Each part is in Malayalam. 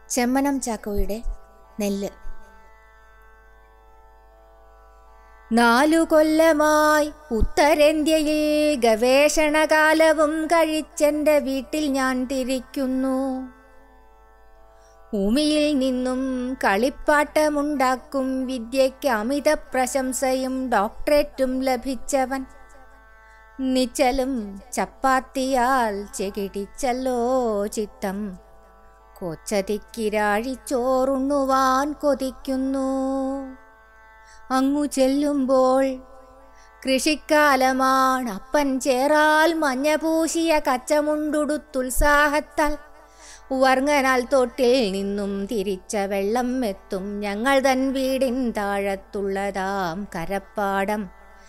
ചെമ്മനം ചാക്കോയുടെ നെല്ല് നാലു കൊല്ലമായി ഉത്തരേന്ത്യയിൽ ഗവേഷണകാലവും കഴിച്ചെന്റെ വീട്ടിൽ ഞാൻ തിരിക്കുന്നു ഭൂമിയിൽ നിന്നും കളിപ്പാട്ടമുണ്ടാക്കും വിദ്യയ്ക്ക് അമിത പ്രശംസയും ഡോക്ടറേറ്റും ലഭിച്ചവൻ നിച്ചലും ചപ്പാത്തിയാൽ ചെകിടിച്ചല്ലോ ചിത്തം കൊച്ചതിക്കിരാഴിച്ചോറുണ്ണുവാൻ കൊതിക്കുന്നു അങ്ങു ചെല്ലുമ്പോൾ കൃഷിക്കാലമാണ് അപ്പൻ ചേറാൽ മഞ്ഞ പൂശിയ കച്ചമുണ്ടുടുത്തുത്സാഹത്താൽ വർങ്ങനാൽ തോട്ടിൽ നിന്നും തിരിച്ച വെള്ളം എത്തും ഞങ്ങൾ തൻ വീടിൻ താഴത്തുള്ളതാം കരപ്പാടം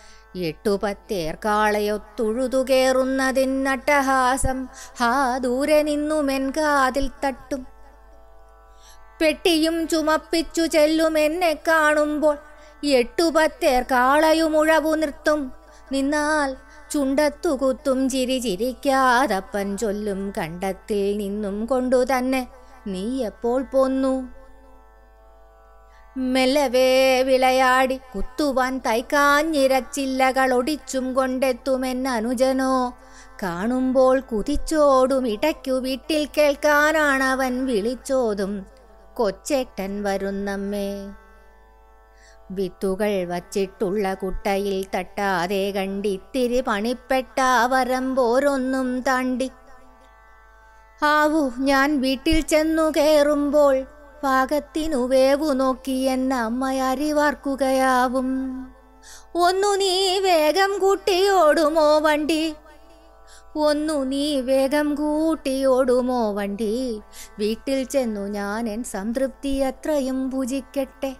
എട്ടുപത്തേർക്കാളയൊത്തുഴുതു കയറുന്നതിനട്ടഹാസം ഹാ ദൂരെ നിന്നുമെൻ കാതിൽ തട്ടും പെട്ടിയും ചുമപ്പിച്ചു ചെല്ലും എന്നെ കാണുമ്പോൾ എട്ടുപത്തേർ കാളയുമുഴവു നിർത്തും നിന്നാൽ ചുണ്ടത്തു കുത്തും ചിരി ചിരിക്കാതപ്പൻ ചൊല്ലും കണ്ടത്തിൽ നിന്നും കൊണ്ടു തന്നെ നീ എപ്പോൾ പോന്നു മെല്ലവേ വിളയാടി കുത്തുവാൻ തൈക്കാഞ്ഞിരച്ചില്ലകൾ ഒടിച്ചും കൊണ്ടെത്തുമെൻ അനുജനോ കാണുമ്പോൾ കുതിച്ചോടും ഇടയ്ക്കു വീട്ടിൽ കേൾക്കാനാണവൻ വിളിച്ചോതും കൊച്ചേട്ടൻ വരുന്നമ്മേ വിത്തുകൾ വച്ചിട്ടുള്ള കുട്ടയിൽ തട്ടാതെ കണ്ടിത്തിരി പണിപ്പെട്ട വരമ്പോരൊന്നും താണ്ടി ആവു ഞാൻ വീട്ടിൽ ചെന്നു കയറുമ്പോൾ പാകത്തിനു വേവു നോക്കി എന്ന അമ്മ അറിവാർക്കുകയാവും ഒന്നു നീ വേഗം കൂട്ടിയോടുമോ വണ്ടി ഒന്നു നീ വേഗം കൂട്ടിയോടുമോ വണ്ടി വീട്ടിൽ ചെന്നു ഞാൻ എൻ സംതൃപ്തി അത്രയും ഭുജിക്കട്ടെ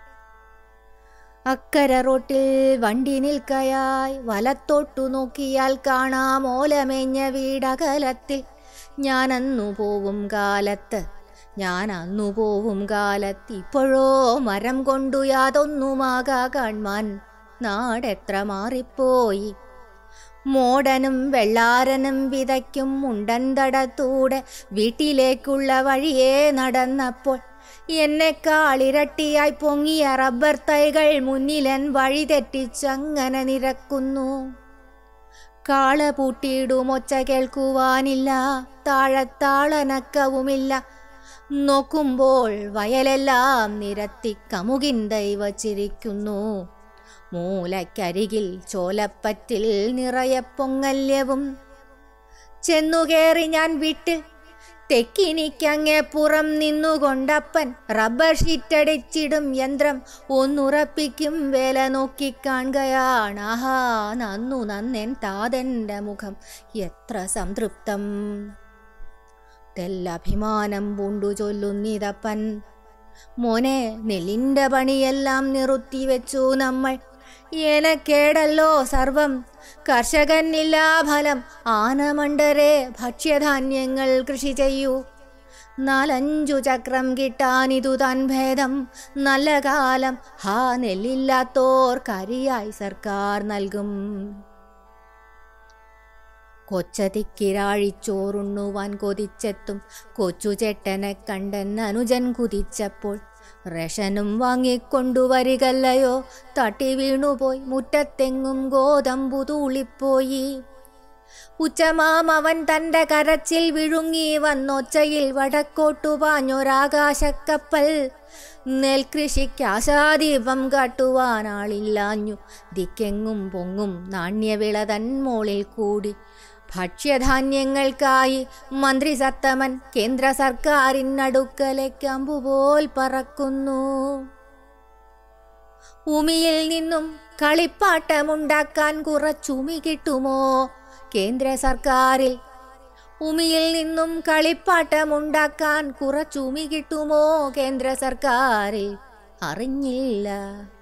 അക്കര റോട്ടിൽ വണ്ടി നിൽക്കയായി വലത്തോട്ടു നോക്കിയാൽ കാണാം ഓലമേഞ്ഞ വീടകലത്തിൽ ഞാൻ അന്നു പോവും കാലത്ത് ഞാൻ അന്നു പോവും കാലത്ത് ഇപ്പോഴോ മരം കൊണ്ടു യാതൊന്നുമാകാ കാൺമാൻ നാടെത്ര മാറിപ്പോയി മോടനും വെള്ളാരനും വിതയ്ക്കും മുണ്ടൻ തടത്തൂടെ വീട്ടിലേക്കുള്ള വഴിയേ നടന്നപ്പോൾ എന്നെക്കാളിരട്ടിയായി പൊങ്ങിയ റബ്ബർ തൈകൾ മുന്നിലൻ വഴി തെറ്റിച്ചങ്ങനെ നിരക്കുന്നു കാള പൂട്ടിയിടുമൊച്ച കേൾക്കുവാനില്ല താഴത്താളനക്കവുമില്ല നോക്കുമ്പോൾ വയലെല്ലാം നിരത്തി കമുകിൻ തൈ വച്ചിരിക്കുന്നു മൂലക്കരികിൽ ചോലപ്പറ്റിൽ നിറയെ പൊങ്ങല്യവും ചെന്നുകേറി ഞാൻ വീട്ടിൽ തെക്കിനിക്കങ്ങേ പുറം നിന്നുകൊണ്ടപ്പൻ റബ്ബർ ഷീറ്റടിച്ചിടും യന്ത്രം ഒന്നുറപ്പിക്കും വേല നോക്കിക്കാണുകയാണ് ആഹാ നന്നു നന്നെൻ താതൻ്റെ മുഖം എത്ര സംതൃപ്തം തെല്ലഭിമാനം പൂണ്ടു ചൊല്ലുന്നിതപ്പൻ മോനെ നെല്ലിൻ്റെ പണിയെല്ലാം നിറുത്തി വെച്ചു നമ്മൾ ഏനക്കേടല്ലോ സർവം കർഷകനില്ലാ ഫലം ആനമണ്ടരെ ഭക്ഷ്യധാന്യങ്ങൾ കൃഷി ചെയ്യൂ നാലഞ്ചു ചക്രം കിട്ടാനിതു താൻ ഭേദം നല്ല കാലം ഹാ നെല്ലില്ലാത്തോർ കരിയായി സർക്കാർ നൽകും കൊച്ചതിക്കിരാഴിച്ചോറുണ്ണുവാൻ കൊതിച്ചെത്തും കൊച്ചുചെട്ടനെ കണ്ടെന്ന് അനുജൻ കുതിച്ചപ്പോൾ റേഷനും വാങ്ങിക്കൊണ്ടുവരികല്ലയോ തട്ടി വീണുപോയി മുറ്റത്തെങ്ങും ഗോതമ്പു തൂളിപ്പോയി ഉച്ചമാം അവൻ തൻ്റെ കരച്ചിൽ വിഴുങ്ങി വന്നൊച്ചയിൽ വടക്കോട്ടു പാഞ്ഞൊരാകാശക്കപ്പൽ നെൽകൃഷിക്ക് ആശാദീപം കാട്ടുവാനാളില്ലാഞ്ഞു ദിക്കെങ്ങും പൊങ്ങും നാണ്യവിള തൻ മോളിൽ കൂടി ഭക്ഷ്യധാന്യങ്ങൾക്കായി മന്ത്രി സത്തമൻ കേന്ദ്ര സർക്കാരിനടുക്കലേക്ക് അമ്പുപോൽ പറക്കുന്നു ഉമിയിൽ നിന്നും കളിപ്പാട്ടമുണ്ടാക്കാൻ കുറച്ചുമി കിട്ടുമോ കേന്ദ്ര സർക്കാരിൽ ഉമിയിൽ നിന്നും കളിപ്പാട്ടമുണ്ടാക്കാൻ കുറച്ചുമി കിട്ടുമോ കേന്ദ്ര സർക്കാരിൽ അറിഞ്ഞില്ല